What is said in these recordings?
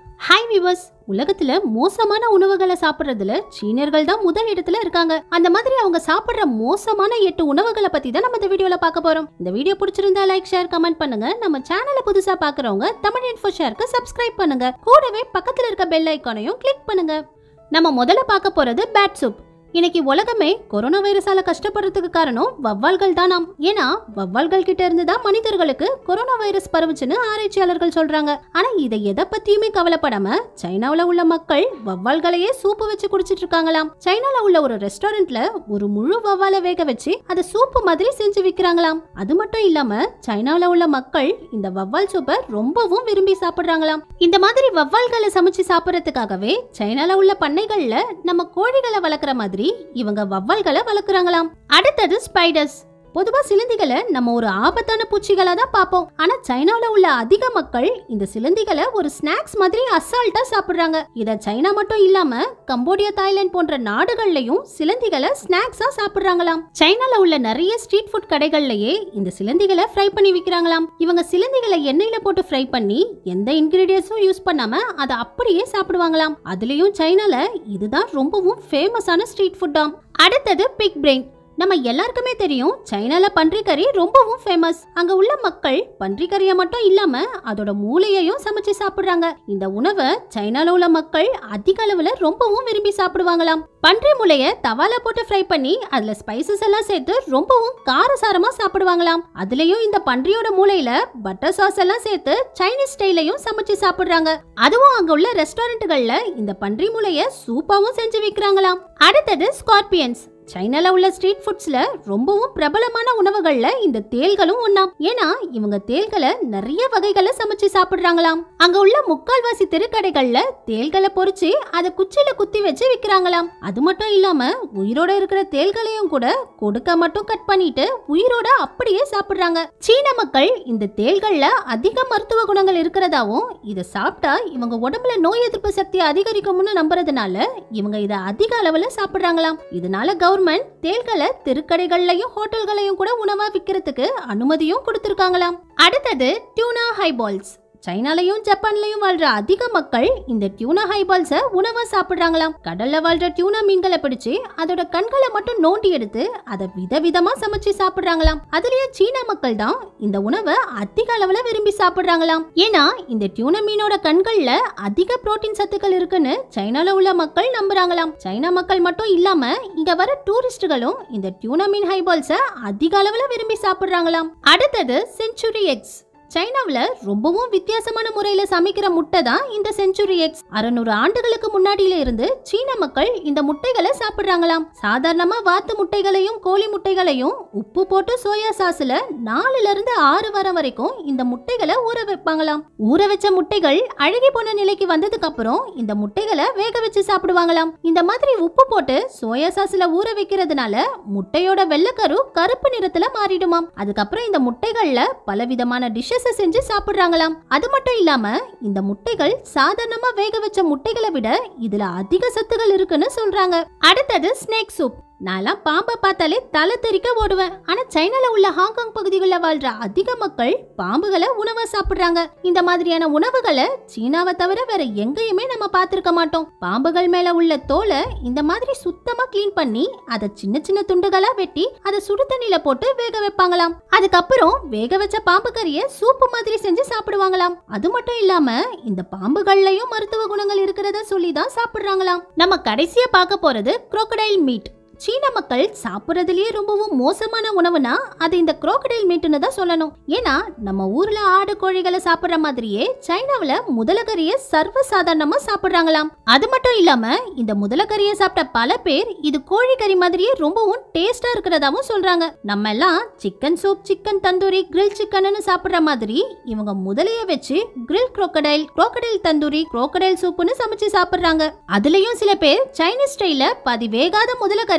hi viewers உலகத்துல மோசமான உணவுகளை சாப்பிடுறதுல சீனர்கள் தான் முதல் இடத்துல இருக்காங்க அந்த மாதிரி அவங்க சாப்பிடுற மோசமான எட்டு உணவுகளை பத்தி தான் நம்ம இந்த வீடியோல பார்க்க போறோம் இந்த வீடியோ பிடிச்சிருந்தா லைக் ஷேர் கமெண்ட் பண்ணுங்க நம்ம சேனலை புதுசா பாக்குறவங்க தமிழ் இன்ஃபோ ஷேருக்கு சப்ஸ்கிரைப் பண்ணுங்க கூடவே பக்கத்துல இருக்க பெல் ஐக்கானையும் கிளிக் பண்ணுங்க நம்ம முதல்ல பார்க்க போறது பேட் சூப் இன்னைக்கு உலகமே கொரோனா வைரஸால கஷ்டப்படுறதுக்கு காரணம் வவ்வால்கள் தானாம் ஏன்னா வவ்வால்கள் கிட்ட இருந்து தான் மனிதர்களுக்கு கொரோனா வைரஸ் பரவுச்சுன்னு ஆராய்ச்சியாளர்கள் சொல்றாங்க ஆனா இதை எதை பத்தியுமே கவலைப்படாம சைனாவுல உள்ள மக்கள் வவ்வால்களையே சூப்பு வச்சு குடிச்சிட்டு இருக்காங்களாம் சைனால உள்ள ஒரு ரெஸ்டாரண்ட்ல ஒரு முழு வவ்வாலை வேக வச்சு அதை சூப்பு மாதிரி செஞ்சு விக்கிறாங்களாம் அது மட்டும் இல்லாம சைனாவுல உள்ள மக்கள் இந்த வவ்வால் சூப்பை ரொம்பவும் விரும்பி சாப்பிடுறாங்களாம் இந்த மாதிரி வவ்வால்களை சமைச்சு சாப்பிடறதுக்காகவே சைனால உள்ள பண்ணைகள்ல நம்ம கோழிகளை வளர்க்குற மாதிரி இவங்க வவ்வால்களை வளர்க்குறாங்களாம் அடுத்தது ஸ்பைடர்ஸ் பொதுவா சிலந்திகளை நம்ம ஒரு ஆபத்தான பூச்சிகளா தான் பார்ப்போம் ஆனா சைனால உள்ள அதிக மக்கள் இந்த சிலந்திகளை ஒரு ஸ்நாக்ஸ் மாதிரி அசால்ட்டா சாப்பிடுறாங்க இத சைனா மட்டும் இல்லாம கம்போடியா தாய்லாந்து போன்ற நாடுகள்லயும் சிலந்திகளை ஸ்நாக்ஸா சாப்பிடுறாங்களாம் சைனால உள்ள நிறைய ஸ்ட்ரீட் ஃபுட் கடைகள்லயே இந்த சிலந்திகளை ஃப்ரை பண்ணி விக்கிறாங்களாம் இவங்க சிலந்திகளை எண்ணெயில போட்டு ஃப்ரை பண்ணி எந்த இன்கிரீடியன்ஸும் யூஸ் பண்ணாம அதை அப்படியே சாப்பிடுவாங்களாம் அதுலயும் சைனால இதுதான் ரொம்பவும் ஃபேமஸான ஸ்ட்ரீட் ஃபுட்டாம் அடுத்தது பிக் பிரெயின் நம்ம எல்லாருக்குமே தெரியும் சைனால பன்றிக்கறி ரொம்பவும் ஃபேமஸ் அங்க உள்ள மக்கள் பன்றிக்கறியை மட்டும் இல்லாம அதோட மூளையையும் சமைச்சு சாப்பிடுறாங்க இந்த உணவை சைனால உள்ள மக்கள் அதிக அளவுல ரொம்பவும் விரும்பி சாப்பிடுவாங்களாம் பன்றி மூளைய தவால போட்டு ஃப்ரை பண்ணி அதுல ஸ்பைசஸ் எல்லாம் சேர்த்து ரொம்பவும் காரசாரமா சாப்பிடுவாங்களாம் அதுலயும் இந்த பன்றியோட மூளையில பட்டர் சாஸ் எல்லாம் சேர்த்து சைனீஸ் ஸ்டைலையும் சமைச்சு சாப்பிடுறாங்க அதுவும் அங்க உள்ள ரெஸ்டாரண்ட்டுகள்ல இந்த பன்றி மூளைய சூப்பாவும் செஞ்சு விக்கிறாங்களாம் அடுத்தது ஸ்கார்பியன்ஸ் சைனால உள்ள ஸ்ட்ரீட் ஃபுட்ஸ்ல ரொம்பவும் பிரபலமான உணவுகள்ல இந்த தேள்களும் ஒண்ணாம் ஏன்னா இவங்க தேள்களை நிறைய வகைகளை சமைச்சு சாப்பிடுறாங்களாம் அங்க உள்ள முக்கால்வாசி தெருக்கடைகள்ல தேள்களை பொரிச்சு அதை குச்சியில குத்தி வச்சு விக்கிறாங்களாம் அது மட்டும் இல்லாம உயிரோட இருக்கிற தேள்களையும் கூட கொடுக்க மட்டும் கட் பண்ணிட்டு உயிரோட அப்படியே சாப்பிடுறாங்க சீன மக்கள் இந்த தேள்கள்ல அதிக மருத்துவ குணங்கள் இருக்கிறதாவும் இதை சாப்பிட்டா இவங்க உடம்புல நோய் எதிர்ப்பு சக்தி அதிகரிக்கும்னு நம்புறதுனால இவங்க இதை அதிக அளவுல சாப்பிடுறாங்களாம் இதனால கவர்மெண்ட் தேள்களை தெருக்கடைகள்லயும் ஹோட்டல்களையும் கூட உணவா விற்கிறதுக்கு அனுமதியும் கொடுத்திருக்காங்களாம் அடுத்தது டியூனா ஹைபால்ஸ் சைனாலையும் ஜப்பான்லயும் வாழ்ற அதிக மக்கள் இந்த டியூனா ஹைபால்ஸ உணவா சாப்பிடுறாங்களாம் கடல்ல வாழ்ற டியூனா மீன்களை பிடிச்சு அதோட கண்களை மட்டும் நோண்டி எடுத்து அதை விதவிதமா சமைச்சு சாப்பிடுறாங்களாம் அதுலயும் சீனா மக்கள் தான் இந்த உணவை அதிக அளவுல விரும்பி சாப்பிடுறாங்களாம் ஏன்னா இந்த டியூனா மீனோட கண்கள்ல அதிக புரோட்டீன் சத்துக்கள் இருக்குன்னு சைனால உள்ள மக்கள் நம்புறாங்களாம் சைனா மக்கள் மட்டும் இல்லாம இங்க வர டூரிஸ்டுகளும் இந்த டியூனா மீன் ஹைபால்ஸ அதிக அளவுல விரும்பி சாப்பிடுறாங்களாம் அடுத்தது செஞ்சுரி எக்ஸ் சைனாவுல ரொம்பவும் வித்தியாசமான முறையில சமைக்கிற முட்டை தான் இந்த செஞ்சுரி எக்ஸ் அறுநூறு ஆண்டுகளுக்கு முன்னாடியில இருந்து சீன மக்கள் இந்த முட்டைகளை சாப்பிடுறாங்களாம் சாதாரணமா வாத்து முட்டைகளையும் கோழி முட்டைகளையும் உப்பு போட்டு சோயா சாஸ்ல நாலுல இருந்து ஆறு வாரம் வரைக்கும் இந்த முட்டைகளை ஊற வைப்பாங்களாம் ஊற வச்ச முட்டைகள் அழுகி போன நிலைக்கு வந்ததுக்கு அப்புறம் இந்த முட்டைகளை வேக வச்சு சாப்பிடுவாங்களாம் இந்த மாதிரி உப்பு போட்டு சோயா சாஸ்ல ஊற வைக்கிறதுனால முட்டையோட வெள்ளைக்கரு கருப்பு நிறத்துல மாறிடுமாம் அதுக்கப்புறம் இந்த முட்டைகள்ல பலவிதமான டிஷ்ஷஸ் செஞ்சு சாப்பிடுறாங்களாம் அது மட்டும் இல்லாம இந்த முட்டைகள் சாதாரணமா வேக வச்ச முட்டைகளை விட இதுல அதிக சத்துகள் இருக்குன்னு சொல்றாங்க அடுத்தது ஸ்னேக் சூப் நான்லாம் பாம்பை பார்த்தாலே தலை தெறிக்க ஓடுவேன் ஆனா சைனால உள்ள ஹாங்காங் பகுதிகளில் வாழ்ற அதிக மக்கள் பாம்புகளை உணவா சாப்பிடுறாங்க இந்த மாதிரியான உணவுகளை சீனாவை தவிர வேற எங்கேயுமே நம்ம பார்த்திருக்க மாட்டோம் பாம்புகள் மேல உள்ள தோலை இந்த மாதிரி சுத்தமா க்ளீன் பண்ணி அதை சின்ன சின்ன துண்டுகளா வெட்டி அதை சுடு தண்ணியில போட்டு வேக வைப்பாங்களாம் அதுக்கப்புறம் வேக வச்ச பாம்பு கறிய சூப்பு மாதிரி செஞ்சு சாப்பிடுவாங்களாம் அது மட்டும் இல்லாம இந்த பாம்புகள்லயும் மருத்துவ குணங்கள் இருக்கிறத சொல்லி தான் சாப்பிடுறாங்களாம் நம்ம கடைசியா பார்க்க போறது crocodile மீட் சீன மக்கள் சாப்பிட்றதுலயே ரொம்பவும் மோசமான உணவுனா அது இந்த crocodile மீட்னு தான் சொல்லணும் ஏன்னா நம்ம ஊர்ல ஆடு கோழிகளை சாப்பிடுற மாதிரியே சைனாவுல முதலக்கறிய சர்வ சாதாரணமா சாப்பிடுறாங்களாம் அது மட்டும் இல்லாம இந்த முதலக்கறிய சாப்பிட்ட பல பேர் இது கோழிக்கறி மாதிரியே ரொம்பவும் டேஸ்டா இருக்கிறதாவும் சொல்றாங்க நம்ம எல்லாம் chicken soup chicken tandoori grill சிக்கன்னு சாப்பிடுற மாதிரி இவங்க முதலைய வச்சு grill crocodile crocodile tandoori crocodile சூப்புன்னு சமைச்சு சாப்பிடுறாங்க அதுலயும் சில பேர் சைனீஸ் ஸ்டைல பாதி வேகாத முதலக்கறிய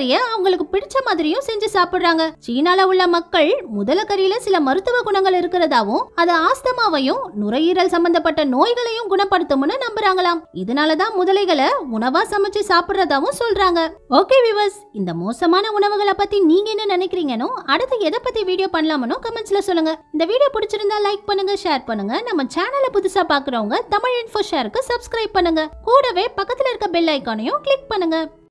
முதலைய அவங்களுக்கு பிடிச்ச மாதிரியும் செஞ்சு சாப்பிடுறாங்க சீனால உள்ள மக்கள் முதலக்கறியில சில மருத்துவ குணங்கள் இருக்கிறதாவும் அது ஆஸ்தமாவையும் நுரையீரல் சம்பந்தப்பட்ட நோய்களையும் குணப்படுத்தும்னு நம்புறாங்களாம் இதனாலதான் முதலைகளை உணவா சமைச்சு சாப்பிடுறதாவும் சொல்றாங்க ஓகே விவர்ஸ் இந்த மோசமான உணவுகளை பத்தி நீங்க என்ன நினைக்கிறீங்கனோ அடுத்து எதை பத்தி வீடியோ பண்ணலாமனோ கமெண்ட்ஸ்ல சொல்லுங்க இந்த வீடியோ பிடிச்சிருந்தா லைக் பண்ணுங்க ஷேர் பண்ணுங்க நம்ம சேனலை புதுசா பாக்குறவங்க தமிழ் இன்ஃபோ ஷேருக்கு சப்ஸ்கிரைப் பண்ணுங்க கூடவே பக்கத்துல இருக்க பெல் ஐக்கானையும் கிளிக் பண்ணுங்க